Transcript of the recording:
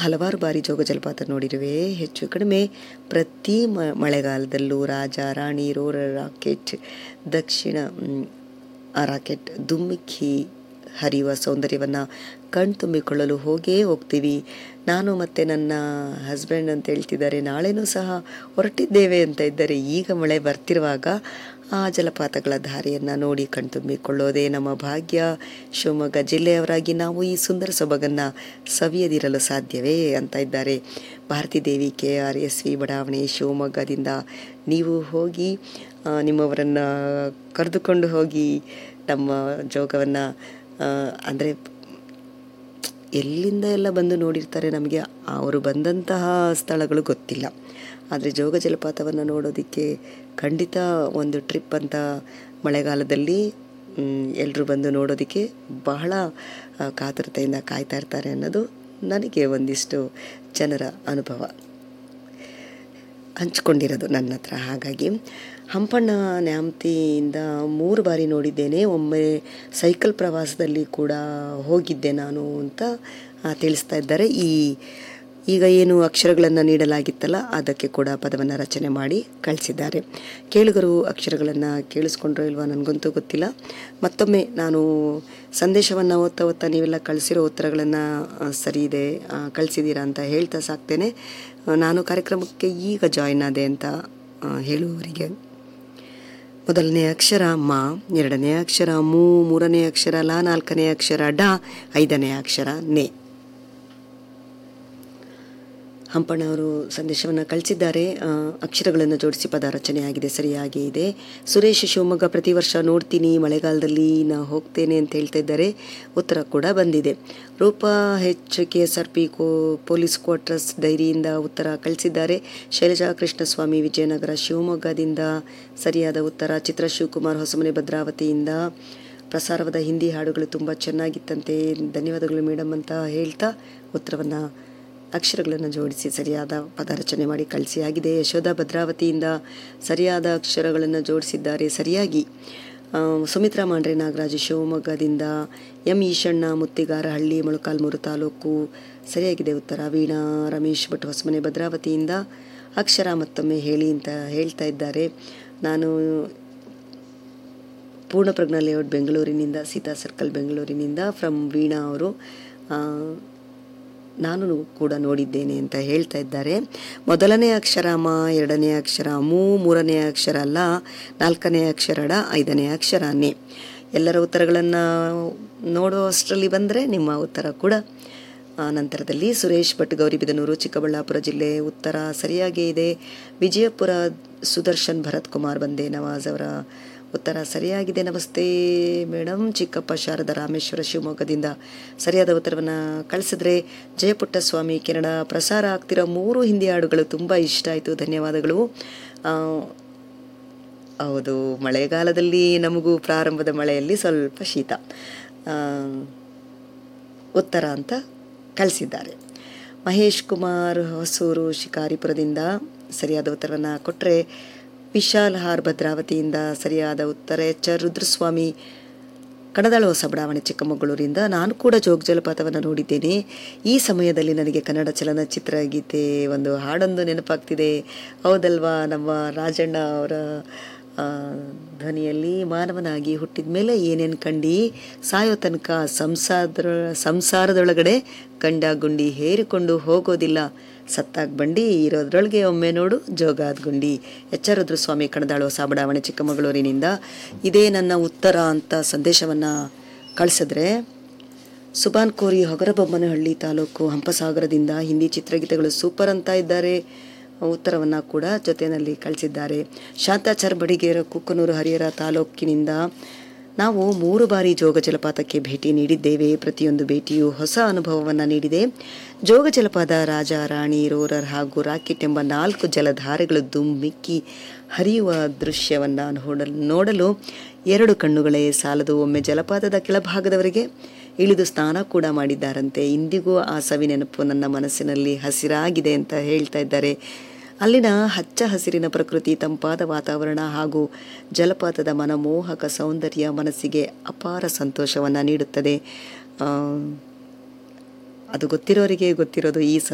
ಹಲವಾರು ಬಾರಿ ಜೋಗ ಜಲಪಾತ ನೋಡಿರುವೆ ಹೆಚ್ಚು ಕಡಿಮೆ ಪ್ರತಿ ಮ ಮಳೆಗಾಲದಲ್ಲೂ ರಾಜ ರಾಣಿ ರೋರರ್ ರಾಕೆಟ್ ದಕ್ಷಿಣ ಮ್, ಆ ರಾಕೆಟ್ ಧುಮ್ಮಿಕ್ಕಿ ಹರಿಯುವ ಸೌಂದರ್ಯವನ್ನು ಕಣ್ತುಂಬಿಕೊಳ್ಳಲು ಹೋಗೇ ಹೋಗ್ತೀವಿ ನಾನು ಮತ್ತು ನನ್ನ ಹಸ್ಬೆಂಡ್ ಅಂತ ಹೇಳ್ತಿದ್ದಾರೆ ನಾಳೆನೂ ಸಹ ಹೊರಟಿದ್ದೇವೆ ಅಂತ ಇದ್ದಾರೆ ಈಗ ಮಳೆ ಬರ್ತಿರುವಾಗ ಆ ಜಲಪಾತಗಳ ಧಾರೆಯನ್ನು ನೋಡಿ ಕಣ್ತುಂಬಿಕೊಳ್ಳೋದೇ ನಮ್ಮ ಭಾಗ್ಯ ಶಿವಮೊಗ್ಗ ಜಿಲ್ಲೆಯವರಾಗಿ ನಾವು ಈ ಸುಂದರ ಸೊಬಗನ್ನು ಸವಿಯದಿರಲು ಸಾಧ್ಯವೇ ಅಂತ ಇದ್ದಾರೆ Bharathi Devi K R S V ಬಡಾವಣೆ ಶಿವಮೊಗ್ಗದಿಂದ ನೀವು ಹೋಗಿ ಆ, ನಿಮ್ಮವರನ್ನು ಕರೆದುಕೊಂಡು ಹೋಗಿ ನಮ್ಮ ಜೋಗವನ್ನು ಅಂದರೆ ಎಲ್ಲಿಂದ ಎಲ್ಲ ಬಂದು ನೋಡಿರ್ತಾರೆ ನಮಗೆ ಅವರು ಬಂದಂತಹ ಸ್ಥಳಗಳು ಗೊತ್ತಿಲ್ಲ ಆದರೆ ಜೋಗ ಜಲಪಾತವನ್ನು ನೋಡೋದಕ್ಕೆ ಖಂಡಿತ ಒಂದು ಟ್ರಿಪ್ ಅಂತ ಮಳೆಗಾಲದಲ್ಲಿ ಎಲ್ಲರೂ ಬಂದು ನೋಡೋದಕ್ಕೆ ಬಹಳ ಆ, ಕಾತುರತೆಯಿಂದ ಕಾಯ್ತಾ ಇರ್ತಾರೆ ಅನ್ನೋದು ನನಗೆ ಒಂದಿಷ್ಟು ಜನರ ಅನುಭವ ಹಂಚ್ಕೊಂಡಿರೋದು ನನ್ನ ಹತ್ರ ಹಾಗಾಗಿ ಹಂಪಣ್ಣ ನ್ಯಾಮತಿಯಿಂದ ಮೂರು ಬಾರಿ ನೋಡಿದ್ದೇನೆ ಒಮ್ಮೆ ಸೈಕಲ್ ಪ್ರವಾಸದಲ್ಲಿ ಕೂಡ ಹೋಗಿದ್ದೆ ನಾನು ಅಂತ ಆ, ತಿಳಿಸ್ತಾ ಇದ್ದಾರೆ ಈ ಈಗ ಏನು ಅಕ್ಷರಗಳನ್ನು ನೀಡಲಾಗಿತ್ತಲ್ಲ ಅದಕ್ಕೆ ಕೂಡ ಪದವನ್ನು ರಚನೆ ಮಾಡಿ ಕಳಿಸಿದ್ದಾರೆ ಕೇಳುಗರು ಅಕ್ಷರಗಳನ್ನು ಕೇಳಿಸ್ಕೊಂಡ್ರೋ ಇಲ್ವಾ ನನಗಂತೂ ಗೊತ್ತಿಲ್ಲ ಮತ್ತೊಮ್ಮೆ ನಾನು ಸಂದೇಶವನ್ನು ಓದ್ತಾ ಓದ್ತಾ ನೀವೆಲ್ಲ ಕಳಿಸಿರೋ ಉತ್ತರಗಳನ್ನು ಆ, ಸರಿ ಇದೆ ಆ, ಕಳಿಸಿದ್ದೀರಾ ಅಂತ ಹೇಳ್ತಾ ಸಾಕ್ತೇನೆ ಆ, ನಾನು ಕಾರ್ಯಕ್ರಮಕ್ಕೆ ಈಗ ಜಾಯಿನ್ ಆದೆ ಅಂತ ಆ, ಹೇಳುವವರಿಗೆ ಮೊದಲನೇ ಅಕ್ಷರ ಮ ಎರಡನೇ ಅಕ್ಷರ ಮೂ ಮೂರನೇ ಅಕ್ಷರ ಲ ನಾಲ್ಕನೇ ಅಕ್ಷರ ಡ ಐದನೇ ಅಕ್ಷರ ನೆ ಹಂಪಣ್ಣ ಅವರು ಸಂದೇಶವನ್ನು ಕಳಿಸಿದ್ದಾರೆ ಆ, ಅಕ್ಷರಗಳನ್ನು ಜೋಡಿಸಿ ಪದ ರಚನೆಯಾಗಿದೆ ಸರಿಯಾಗಿ ಇದೆ ಸುರೇಶ್ ಶಿವಮೊಗ್ಗ ಪ್ರತಿ ವರ್ಷ ನೋಡ್ತೀನಿ ಮಳೆಗಾಲದಲ್ಲಿ ನಾ ಹೋಗ್ತೇನೆ ಅಂತ ಹೇಳ್ತಾ ಇದ್ದಾರೆ ಉತ್ತರ ಕೂಡ ಬಂದಿದೆ Roopa H K S R P ಕೋ ಪೊಲೀಸ್ ಕ್ವಾರ್ಟರ್ಸ್ ಡೈರಿಯಿಂದ ಉತ್ತರ ಕಳಿಸಿದ್ದಾರೆ ಶೈಲಜಾ ಕೃಷ್ಣಸ್ವಾಮಿ ವಿಜಯನಗರ ಶಿವಮೊಗ್ಗದಿಂದ ಸರಿಯಾದ ಉತ್ತರ ಚಿತ್ರ ಶಿವಕುಮಾರ್ ಹೊಸಮನೆ ಭದ್ರಾವತಿಯಿಂದ ಪ್ರಸಾರವಾದ ಹಿಂದಿ ಹಾಡುಗಳು ತುಂಬ ಚೆನ್ನಾಗಿತ್ತಂತೆ ಧನ್ಯವಾದಗಳು ಮೇಡಮ್ ಅಂತ ಹೇಳ್ತಾ ಉತ್ತರವನ್ನು ಅಕ್ಷರಗಳನ್ನು ಜೋಡಿಸಿ ಸರಿಯಾದ ಪದ ರಚನೆ ಮಾಡಿ ಕಳಿಸಿ ಆಗಿದೆ ಯಶೋಧ ಭದ್ರಾವತಿಯಿಂದ ಸರಿಯಾದ ಅಕ್ಷರಗಳನ್ನು ಜೋಡಿಸಿದ್ದಾರೆ ಸರಿಯಾಗಿ ಆ, ಸುಮಿತ್ರಾ ಮಾಂಡ್ರೆ ನಾಗರಾಜು ಶಿವಮೊಗ್ಗದಿಂದ ಎಂ ಈಶಣ್ಣ ಮುತ್ತಿಗಾರಹಳ್ಳಿ ಮೊಳಕಾಲ್ಮೂರು ತಾಲೂಕು ಸರಿಯಾಗಿದೆ ಉತ್ತರ ವೀಣಾ ರಮೇಶ್ ಭಟ್ ಹೊಸಮನೆ ಭದ್ರಾವತಿಯಿಂದ ಅಕ್ಷರ ಮತ್ತೊಮ್ಮೆ ಹೇಳಿ ಅಂತ ಹೇಳ್ತಾ ಇದ್ದಾರೆ ನಾನು ಪೂರ್ಣಪ್ರಜ್ಞಾ ಲೇಔಟ್ ಬೆಂಗಳೂರಿನಿಂದ ಸೀತಾ ಸರ್ಕಲ್ ಬೆಂಗಳೂರಿನಿಂದ ಫ್ರಮ್ ವೀಣಾ ಅವರು ಆ, ನಾನು ಕೂಡ ನೋಡಿದ್ದೇನೆ ಅಂತ ಹೇಳ್ತಾ ಇದ್ದಾರೆ ಮೊದಲನೇ ಅಕ್ಷರ ಮ ಎರಡನೇ ಅಕ್ಷರ ಮೂ ಮೂರನೇ ಅಕ್ಷರ ಲ ನಾಲ್ಕನೇ ಅಕ್ಷರ ಡ ಐದನೇ ಅಕ್ಷರ ನೆ ಎಲ್ಲರ ಉತ್ತರಗಳನ್ನು ನೋಡೋ ಅಷ್ಟರಲ್ಲಿ ಬಂದರೆ ನಿಮ್ಮ ಉತ್ತರ ಕೂಡ ಆ, ನಂತರದಲ್ಲಿ ಸುರೇಶ್ ಭಟ್ ಗೌರಿಬಿದನೂರು ಚಿಕ್ಕಬಳ್ಳಾಪುರ ಜಿಲ್ಲೆ ಉತ್ತರ ಸರಿಯಾಗೇ ಇದೆ ವಿಜಯಪುರ ಸುದರ್ಶನ್ ಭರತ್ ಕುಮಾರ್ ಬಂದೆ ನವಾಜ್ ಅವರ ಉತ್ತರ ಸರಿಯಾಗಿದೆ ನಮಸ್ತೆ ಮೇಡಮ್ ಚಿಕ್ಕಪ್ಪ ಶಾರದಾ ರಾಮೇಶ್ವರ ಶಿವಮೊಗ್ಗದಿಂದ ಸರಿಯಾದ ಉತ್ತರವನ್ನು ಕಳಿಸಿದ್ರೆ ಜಯಪುಟ್ಟಸ್ವಾಮಿ ಕೆನಡಾ ಪ್ರಸಾರ ಆಗ್ತಿರೋ ಮೂರು ಹಿಂದಿ ಹಾಡುಗಳು ತುಂಬ ಇಷ್ಟ ಆಯಿತು ಧನ್ಯವಾದಗಳು ಆ, ಹೌದು ಮಳೆಗಾಲದಲ್ಲಿ ನಮಗೂ ಪ್ರಾರಂಭದ ಮಳೆಯಲ್ಲಿ ಸ್ವಲ್ಪ ಶೀತ ಆ, ಉತ್ತರ ಅಂತ ಕಳಿಸಿದ್ದಾರೆ ಮಹೇಶ್ ಕುಮಾರ್ ಹೊಸೂರು ಶಿಕಾರಿಪುರದಿಂದ ಸರಿಯಾದ ಉತ್ತರವನ್ನು ಕೊಟ್ಟರೆ ವಿಶಾಲ್ ಹಾರ್ ಭದ್ರಾವತಿಯಿಂದ ಸರಿಯಾದ ಉತ್ತರ ಎಚ್ ಆರ್ ರುದ್ರಸ್ವಾಮಿ ಕಣದಾಳ ಹೊಸ ಬಡಾವಣೆ ಚಿಕ್ಕಮಗಳೂರಿಂದ ನಾನು ಕೂಡ ಜೋಗ ಜಲಪಾತವನ್ನು ನೋಡಿದ್ದೇನೆ ಈ ಸಮಯದಲ್ಲಿ ನನಗೆ ಕನ್ನಡ ಚಲನಚಿತ್ರ ಗೀತೆ ಒಂದು ಹಾಡೊಂದು ನೆನಪಾಗ್ತಿದೆ ಹೌದಲ್ವಾ ನಮ್ಮ ರಾಜಣ್ಣ ಅವರ ಆ, ಧ್ವನಿಯಲ್ಲಿ ಮಾನವನಾಗಿ ಹುಟ್ಟಿದ ಮೇಲೆ ಏನೇನು ಕಂಡು ಸಾಯೋ ತನಕ ಸಂಸಾರದ ಸಂಸಾರದೊಳಗಡೆ ಗಂಡ ಗುಂಡಿ ಹೇರಿಕೊಂಡು ಹೋಗೋದಿಲ್ಲ ಸತ್ತಾಗ ಬಂಡಿ ಇರೋದ್ರೊಳಗೆ ಒಮ್ಮೆ ನೋಡು ಜೋಗಾದ್ ಗುಂಡಿ ಎಚ್ ಆರ್ ರುದ್ರಸ್ವಾಮಿ ಕಣದಾಳು ಹೊಸ ಬಡಾವಣೆ ಚಿಕ್ಕಮಗಳೂರಿನಿಂದ ಇದೇ ನನ್ನ ಉತ್ತರ ಅಂತ ಸಂದೇಶವನ್ನು ಕಳಿಸಿದ್ರೆ ಸುಬಾನ್ ಕೋರಿ ಹೊಗರಬೊಮ್ಮನಹಳ್ಳಿ ತಾಲೂಕು ಹಂಪಸಾಗರದಿಂದ ಹಿಂದಿ ಚಿತ್ರಗೀತೆಗಳು ಸೂಪರ್ ಅಂತ ಇದ್ದಾರೆ ಉತ್ತರವನ್ನು ಕೂಡ ಜೊತೆಯಲ್ಲಿ ಕಳಿಸಿದ್ದಾರೆ ಶಾಂತಾಚಾರ್ ಬಡಿಗೇರ ಕುಕ್ಕನೂರು ಹರಿಹರ ತಾಲೂಕಿನಿಂದ ನಾವು ಮೂರು ಬಾರಿ ಜೋಗ ಜಲಪಾತಕ್ಕೆ ಭೇಟಿ ನೀಡಿದ್ದೇವೆ ಪ್ರತಿಯೊಂದು ಭೇಟಿಯು ಹೊಸ ಅನುಭವವನ್ನು ನೀಡಿದೆ ಜೋಗ ಜಲಪಾತ ರಾಜ ರಾಣಿ ರೋರರ್ ಹಾಗೂ ರಾಕೆಟ್ ಎಂಬ ನಾಲ್ಕು ಜಲಧಾರೆಗಳು ದುಮ್ಮಿಕ್ಕಿ ಹರಿಯುವ ದೃಶ್ಯವನ್ನು ನೋಡಲು ನೋಡಲು ಎರಡು ಕಣ್ಣುಗಳೇ ಸಾಲದು ಒಮ್ಮೆ ಜಲಪಾತದ ಕೆಳಭಾಗದವರೆಗೆ ಇಳಿದು ಸ್ನಾನ ಕೂಡ ಮಾಡಿದ್ದಾರಂತೆ ಇಂದಿಗೂ ಆ ಸವಿ ನೆನಪು ನನ್ನ ಮನಸ್ಸಿನಲ್ಲಿ ಹಸಿರಾಗಿದೆ ಅಂತ ಹೇಳ್ತಾ ಇದ್ದಾರೆ ಅಲ್ಲಿನ ಹಚ್ಚ ಹಸಿರಿನ ಪ್ರಕೃತಿ ತಂಪಾದ ವಾತಾವರಣ ಹಾಗೂ ಜಲಪಾತದ ಮನಮೋಹಕ ಸೌಂದರ್ಯ ಮನಸ್ಸಿಗೆ ಅಪಾರ ಸಂತೋಷವನ್ನು ನೀಡುತ್ತದೆ ಆ, ಅದು ಗೊತ್ತಿರೋರಿಗೆ ಗೊತ್ತಿರೋದು ಈ